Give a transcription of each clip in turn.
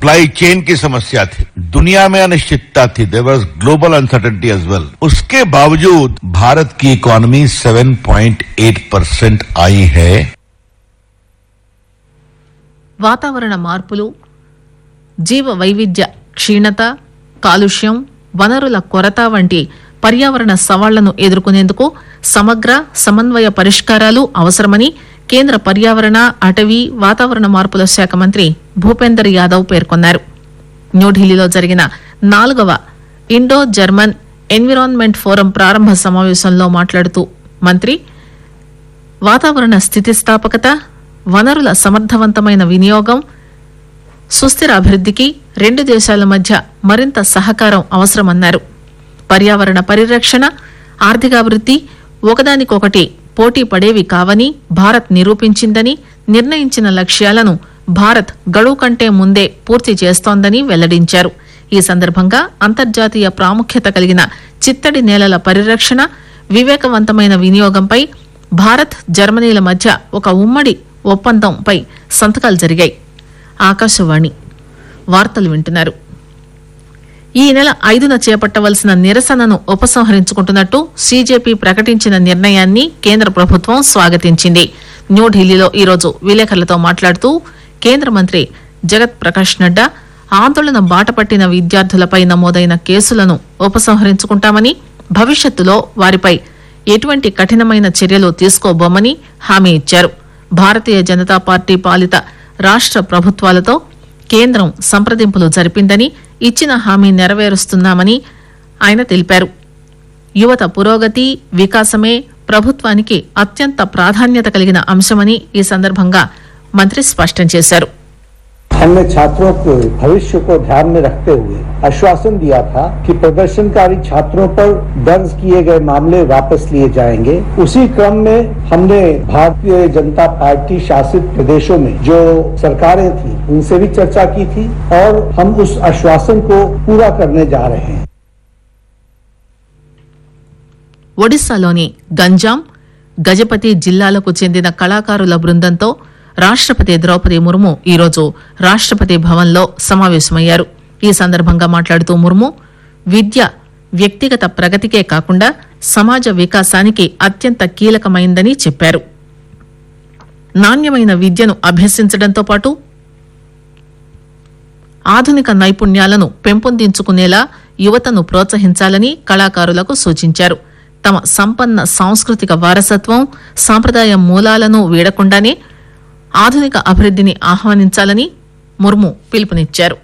supply chain की समस्या थी दुनिया में अनिश्चितता थी there was global uncertainty as well उसके बावजूद भारत की इकोनॉमी 7.8 परसेंट आई है వాతావరణ మార్పులు జీవ వైవిధ్య క్షీణత కాలుష్యం వనరుల కొరత వంటి పర్యావరణ సవాళ్లను ఎదుర్కొనేందుకు సమగ్ర సమన్వయ పరిష్కారాలు అవసరమని కేంద్ర పర్యావరణ అటవీ వాతావరణ మార్పుల శాఖ మంత్రి భూపేందర్ యాదవ్ పేర్కొన్నారు న్యూఢిల్లీలో జరిగిన నాలుగవ ఇండో జర్మన్ ఎన్విరాన్మెంట్ ఫోరం ప్రారంభ సమావేశంలో మాట్లాడుతూ మంత్రి వాతావరణ స్థితిస్థాపకత వనరుల సమర్థవంతమైన వినియోగం సుస్థిర అభివృద్ధికి రెండు దేశాల మధ్య మరింత సహకారం అవసరమన్నారు పర్యావరణ పరిరక్షణ ఆర్థికాభివృద్ధి ఒకదానికొకటి పోటీ పడేవి కావని భారత్ నిరూపించిందని నిర్ణయించిన లక్ష్యాలను భారత్ గడువు కంటే ముందే పూర్తి చేస్తోందని వెల్లడించారు ఈ సందర్భంగా అంతర్జాతీయ ప్రాముఖ్యత కలిగిన చిత్తడి నేలల పరిరక్షణ వివేకవంతమైన వినియోగంపై భారత్ జర్మనీల మధ్య ఒక ఉమ్మడి ఒప్పందంపై సంతకాలు జరిగాయి ఆకాశవాణి వార్తలు వింటున్నారు ఈ నెల ఐదున చేపట్టవలసిన నిరసనను ఉపసంహరించుకుంటున్నట్టు సీజేపీ ప్రకటించిన నిర్ణయాన్ని కేంద్ర ప్రభుత్వం స్వాగతించింది న్యూఢిల్లీలో ఈరోజు విలేకరులతో మాట్లాడుతూ కేంద్ర మంత్రి జగత్ ప్రకాష్ నడ్డా ఆందోళన బాటపట్టిన విద్యార్థులపై నమోదైన కేసులను ఉపసంహరించుకుంటామని భవిష్యత్తులో వారిపై ఎటువంటి కఠినమైన చర్యలు తీసుకోబోమని హామీ ఇచ్చారు భారతీయ జనతా పార్టీ పాలిత రాష్ట ప్రభుత్వాలతో కేంద్రం సంప్రదింపులు జరిపిందని ఇచ్చిన హామీ నెరవేరుస్తున్నామని ఆయన తెలిపారు యువత పురోగతి వికాసమే ప్రభుత్వానికి అత్యంత ప్రాధాన్యత కలిగిన అంశమని ఈ సందర్భంగా మంత్రి స్పష్టం చేశారు हमने छात्रों के भविष्य को ध्यान में रखते हुए आश्वासन दिया था कि प्रदर्शनकारी छात्रों पर दर्ज किए गए मामले वापस लिए जाएंगे उसी क्रम में हमने भारतीय जनता पार्टी शासित प्रदेशों में जो सरकारें थी उनसे भी चर्चा की थी और हम उस आश्वासन को पूरा करने जा रहे हैं ఒడిశాలోని గంజాం గజపతి జిల్లాలకు చెందిన కళాకారుల బృందంతో రాష్టపతి ద్రౌపది ముర్ము ఈరోజు రాష్టపతి భవన్లో సమావేశమయ్యారు ఈ సందర్భంగా మాట్లాడుతూ ముర్ము విద్య వ్యక్తిగత ప్రగతికే కాకుండా సమాజ వికాసానికి అత్యంత కీలకమైందని చెప్పారు నాణ్యమైన విద్యను అభ్యసించడంతో పాటు ఆధునిక నైపుణ్యాలను పెంపొందించుకునేలా యువతను ప్రోత్సహించాలని కళాకారులకు సూచించారు తమ సంపన్న సాంస్కృతిక వారసత్వం సాంప్రదాయ మూలాలను వీడకుండానే ఆధునిక అభివృద్ధిని ఆహ్వానించాలని ముర్ము పిలుపునిచ్చారు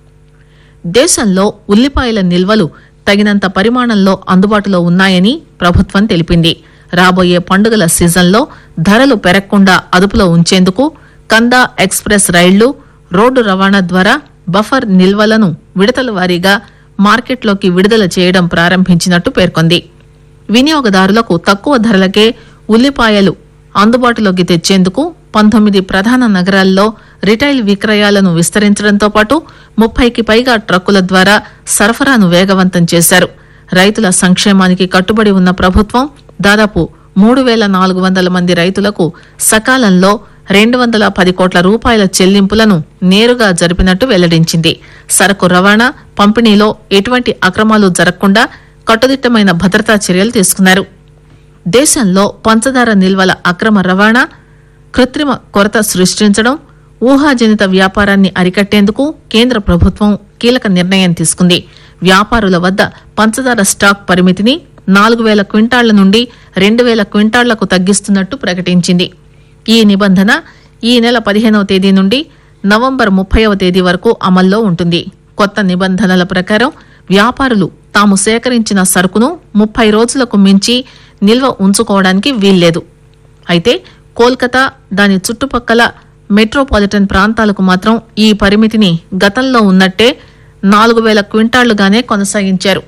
దేశంలో ఉల్లిపాయల నిల్వలు తగినంత పరిమాణంలో అందుబాటులో ఉన్నాయని ప్రభుత్వం తెలిపింది రాబోయే పండుగల సీజన్లో ధరలు పెరగకుండా అదుపులో ఉంచేందుకు కందా ఎక్స్ప్రెస్ రైళ్లు రోడ్డు రవాణా ద్వారా బఫర్ నిల్వలను విడతల వారీగా మార్కెట్లోకి విడుదల చేయడం ప్రారంభించినట్టు పేర్కొంది వినియోగదారులకు తక్కువ ధరలకే ఉల్లిపాయలు అందుబాటులోకి తెచ్చేందుకు పంతొమ్మిది ప్రధాన నగరాల్లో రిటైల్ విక్రయాలను విస్తరించడంతో పాటు ముప్పైకి పైగా ట్రక్కుల ద్వారా సరఫరాను వేగవంతం చేశారు రైతుల సంక్షేమానికి కట్టుబడి ఉన్న ప్రభుత్వం దాదాపు మూడు వేల నాలుగు వందల మంది రైతులకు సకాలంలో రెండు వందల పది కోట్ల రూపాయల చెల్లింపులను నేరుగా జరిపినట్టు వెల్లడించింది సరకు రవాణా పంపిణీలో ఎటువంటి అక్రమాలు జరగకుండా కట్టుదిట్టమైన భద్రతా చర్యలు తీసుకున్నారు దేశంలో పంచదార నిల్వల అక్రమ రవాణా కృత్రిమ కొరత సృష్టించడం ఊహాజనిత వ్యాపారాన్ని అరికట్టేందుకు కేంద్ర ప్రభుత్వం కీలక నిర్ణయం తీసుకుంది వ్యాపారుల వద్ద పంచదార స్టాక్ పరిమితిని నాలుగు వేల క్వింటాళ్ల నుండి రెండు వేల క్వింటాళ్లకు తగ్గిస్తున్నట్టు ప్రకటించింది ఈ నిబంధన ఈ నెల పదిహేనవ తేదీ నుండి నవంబర్ ముప్పైవ తేదీ వరకు అమల్లో ఉంటుంది కొత్త నిబంధనల ప్రకారం వ్యాపారులు తాము సేకరించిన సరుకును ముప్పై రోజులకు మించి నిల్వ ఉంచుకోవడానికి వీల్లేదు అయితే కోల్కతా దాని చుట్టుపక్కల మెట్రోపాలిటన్ ప్రాంతాలకు మాత్రం ఈ పరిమితిని గతంలో ఉన్నట్టే నాలుగు వేల క్వింటాళ్లుగానే కొనసాగించారు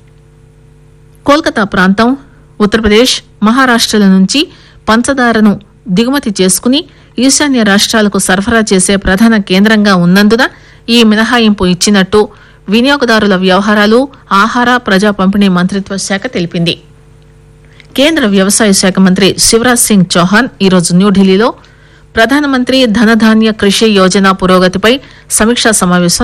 కోల్కతా ప్రాంతం ఉత్తరప్రదేశ్ మహారాష్టల నుంచి పంచదారను దిగుమతి చేసుకుని ఈశాన్య రాష్ట్రాలకు సరఫరా చేసే ప్రధాన కేంద్రంగా ఉన్నందున ఈ మినహాయింపు ఇచ్చినట్టు వినియోగదారుల వ్యవహారాలు ఆహార ప్రజా పంపిణీ మంత్రిత్వ శాఖ తెలిపింది కేంద్ర వ్యవసాయ శాఖ మంత్రి శివరాజ్ సింగ్ చౌహాన్ ఈరోజు న్యూఢిల్లీలో ప్రధానమంత్రి ధనధాన్య కృషి యోజన పురోగతిపై సమీక్షా సమావేశం